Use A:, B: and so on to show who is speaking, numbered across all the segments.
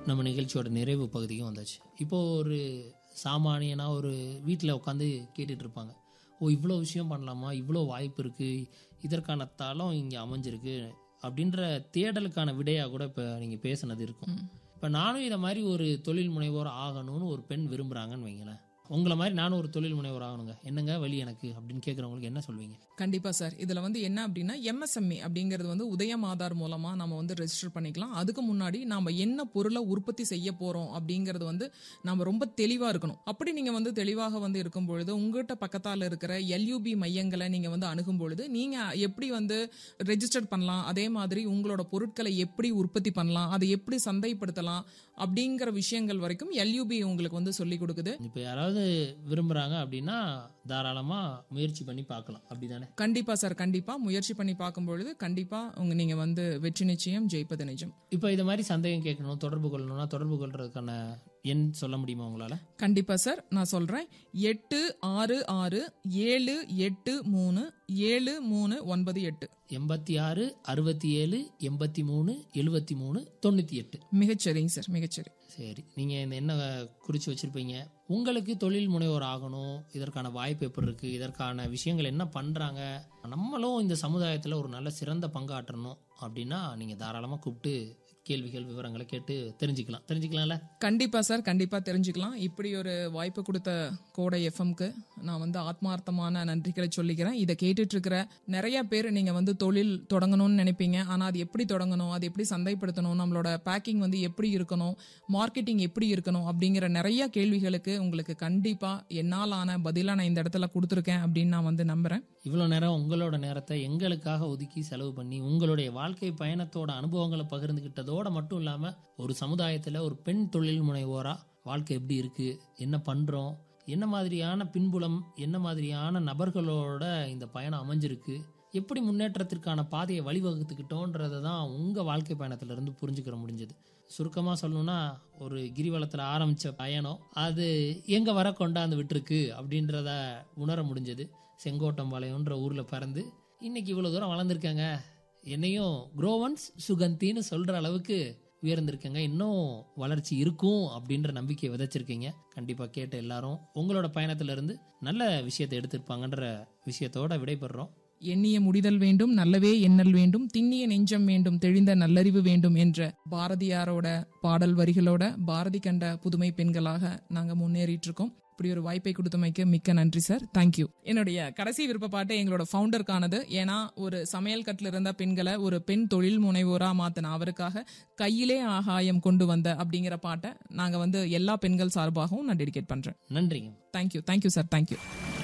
A: நம்ம நிகழ்ச்சியோட நிறைவு பகுதிக்கும் வந்தாச்சு இப்போது ஒரு சாமானியனா ஒரு வீட்டில் உட்காந்து கேட்டுட்டு இருப்பாங்க ஓ இவ்வளோ விஷயம் பண்ணலாமா இவ்வளோ வாய்ப்பு இருக்குது இதற்கான தளம் இங்கே அமைஞ்சிருக்கு அப்படின்ற தேடலுக்கான விடையாக கூட இப்போ நீங்கள் பேசுனது இருக்கும் இப்போ நானும் இதை மாதிரி ஒரு தொழில் முனைவோர் ஆகணும்னு ஒரு பெண் விரும்புகிறாங்கன்னு வைங்களேன் உங்களை மாதிரி நானும் ஒரு தொழில் முனைவோர் ஆகணுங்க என்னங்க வழி எனக்கு அப்படின்னு கேட்குறவங்களுக்கு என்ன சொல்வீங்க
B: கண்டிப்பா சார் இதுல வந்து என்ன அப்படின்னா எம்எஸ்எம்இ அப்படிங்கிறது வந்து உதயம் ஆதார் மூலமா நம்ம வந்து ரெஜிஸ்டர் பண்ணிக்கலாம் அதுக்கு முன்னாடி நாம என்ன பொருளை உற்பத்தி செய்ய போறோம் அப்படிங்கிறது வந்து நம்ம ரொம்ப தெளிவா இருக்கணும் அப்படி நீங்க வந்து தெளிவாக வந்து இருக்கும் பொழுது உங்ககிட்ட பக்கத்தால இருக்கிற எல்யூபி மையங்களை நீங்க வந்து அணுகும் பொழுது நீங்க எப்படி வந்து ரெஜிஸ்டர் பண்ணலாம் அதே மாதிரி உங்களோட பொருட்களை எப்படி உற்பத்தி பண்ணலாம் அதை எப்படி சந்தைப்படுத்தலாம் அப்படிங்கிற விஷயங்கள் வரைக்கும் எல்யூபி உங்களுக்கு வந்து சொல்லி கொடுக்குது
A: இப்போ யாராவது விரும்புகிறாங்க அப்படின்னா தாராளமாக முயற்சி பண்ணி பார்க்கலாம் அப்படி தானே
B: கண்டிப்பா சார் கண்டிப்பா முயற்சி பண்ணி பார்க்கும் பொழுது கண்டிப்பா உங்க நீங்க வந்து வெற்றி நிச்சயம் ஜெயிப்பது நிஜம்
A: இப்போ இது மாதிரி சந்தேகம் கேட்கணும் தொடர்பு கொள்ளணும்னா தொடர்பு கொள்றதுக்கான எண் சொல்ல முடியுமா உங்களால்
B: கண்டிப்பா சார் நான் சொல்றேன் எட்டு ஆறு ஆறு ஏழு எட்டு மூணு ஏழு மூணு ஒன்பது எட்டு
A: எண்பத்தி ஆறு அறுபத்தி ஏழு எண்பத்தி மூணு எழுபத்தி மூணு தொண்ணூற்றி எட்டு
B: மிகச்சரிங்க சார் மிகச்சரி
A: சரி நீங்கள் இந்த என்ன குறித்து வச்சுருப்பீங்க உங்களுக்கு தொழில் முனைவோர் ஆகணும் இதற்கான வாய்ப்பு எப்படி இருக்குது இதற்கான விஷயங்கள் என்ன பண்ணுறாங்க நம்மளும் இந்த சமுதாயத்தில் ஒரு நல்ல சிறந்த பங்காற்றணும் அப்படின்னா நீங்கள் தாராளமாக கூப்பிட்டு கேள்விகள் விவரங்களை கேட்டு தெரிஞ்சுக்கலாம் தெரிஞ்சுக்கலாம்ல
B: கண்டிப்பா சார் கண்டிப்பா தெரிஞ்சுக்கலாம் இப்படி ஒரு வாய்ப்பு கொடுத்த கோடை எஃப்எம்க்கு நான் வந்து ஆத்மார்த்தமான நன்றிகளை சொல்லிக்கிறேன் இதை கேட்டுட்டு இருக்கிற நிறைய பேர் நீங்க வந்து தொழில் தொடங்கணும்னு நினைப்பீங்க ஆனா அது எப்படி தொடங்கணும் அது எப்படி சந்தைப்படுத்தணும் நம்மளோட பேக்கிங் வந்து எப்படி இருக்கணும் மார்க்கெட்டிங் எப்படி இருக்கணும் அப்படிங்கிற நிறைய கேள்விகளுக்கு உங்களுக்கு கண்டிப்பா என்னால் ஆன பதிலா நான் இந்த இடத்துல கொடுத்துருக்கேன் அப்படின்னு நான் வந்து நம்புறேன்
A: இவ்வளோ நேரம் உங்களோட நேரத்தை எங்களுக்காக ஒதுக்கி செலவு பண்ணி உங்களுடைய வாழ்க்கை பயணத்தோட அனுபவங்களை பகிர்ந்துக்கிட்டதோட மட்டும் இல்லாமல் ஒரு சமுதாயத்தில் ஒரு பெண் தொழில் முனைவோரா வாழ்க்கை எப்படி இருக்குது என்ன பண்ணுறோம் என்ன மாதிரியான பின்புலம் என்ன மாதிரியான நபர்களோட இந்த பயணம் அமைஞ்சிருக்கு எப்படி முன்னேற்றத்திற்கான பாதையை வழிவகுத்துக்கிட்டோன்றதை தான் உங்கள் வாழ்க்கை பயணத்திலிருந்து புரிஞ்சுக்கிற முடிஞ்சது சுருக்கமாக சொல்லணும்னா ஒரு கிரிவலத்தில் ஆரம்பித்த பயணம் அது எங்கே வர கொண்டாந்து விட்டுருக்கு அப்படின்றத உணர முடிஞ்சது செங்கோட்டம்பாளையம்ன்ற ஊரில் பிறந்து இன்னைக்கு இவ்வளோ தூரம் வளர்ந்துருக்காங்க என்னையும் குரோவன்ஸ் சுகந்தின்னு சொல்கிற அளவுக்கு உயர்ந்திருக்கங்க இன்னும் வளர்ச்சி இருக்கும் அப்படின்ற நம்பிக்கையை விதைச்சிருக்கீங்க கண்டிப்பாக கேட்ட எல்லாரும் உங்களோட பயணத்திலிருந்து நல்ல விஷயத்தை எடுத்திருப்பாங்கன்ற விஷயத்தோட விடைபெறுறோம்
B: எண்ணிய முடிதல் வேண்டும் நல்லவே எண்ணல் வேண்டும் திண்ணிய நெஞ்சம் வேண்டும் தெளிந்த நல்லறிவு வேண்டும் என்ற பாரதியாரோட பாடல் வரிகளோட பாரதி கண்ட புதுமை பெண்களாக நாங்க முன்னேறிட்டு இருக்கோம் இப்படி ஒரு வாய்ப்பை கொடுத்தமைக்கு மிக்க நன்றி சார் தேங்க்யூ என்னுடைய கடைசி விருப்ப பாட்டு எங்களோட ஃபவுண்டருக்கானது ஏன்னா ஒரு சமையல் கட்டில் இருந்த பெண்களை ஒரு பெண் தொழில் முனைவோரா மாத்தின அவருக்காக கையிலே ஆகாயம் கொண்டு வந்த அப்படிங்கிற பாட்டை நாங்க வந்து எல்லா பெண்கள் சார்பாகவும் நான் டெடிகேட் பண்றேன்
A: நன்றிங்க
B: தேங்க்யூ தேங்க்யூ சார் தேங்க்யூ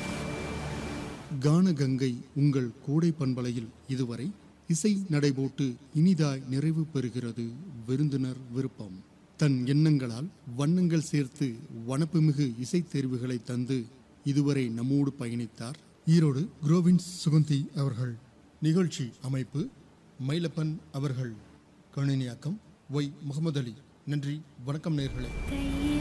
C: கானகங்கை உங்கள் கூடை பண்பலையில் இதுவரை இசை நடைபோட்டு இனிதாய் நிறைவு பெறுகிறது விருந்தினர் விருப்பம் தன் எண்ணங்களால் வண்ணங்கள் சேர்த்து வனப்புமிகு இசைத் தேர்வுகளை தந்து இதுவரை நம்மோடு பயணித்தார் ஈரோடு குரோவின்ஸ் சுகந்தி அவர்கள் நிகழ்ச்சி அமைப்பு மயிலப்பன் அவர்கள் கணினியாக்கம் ஒய் முகமது அலி நன்றி வணக்கம் நேர்களே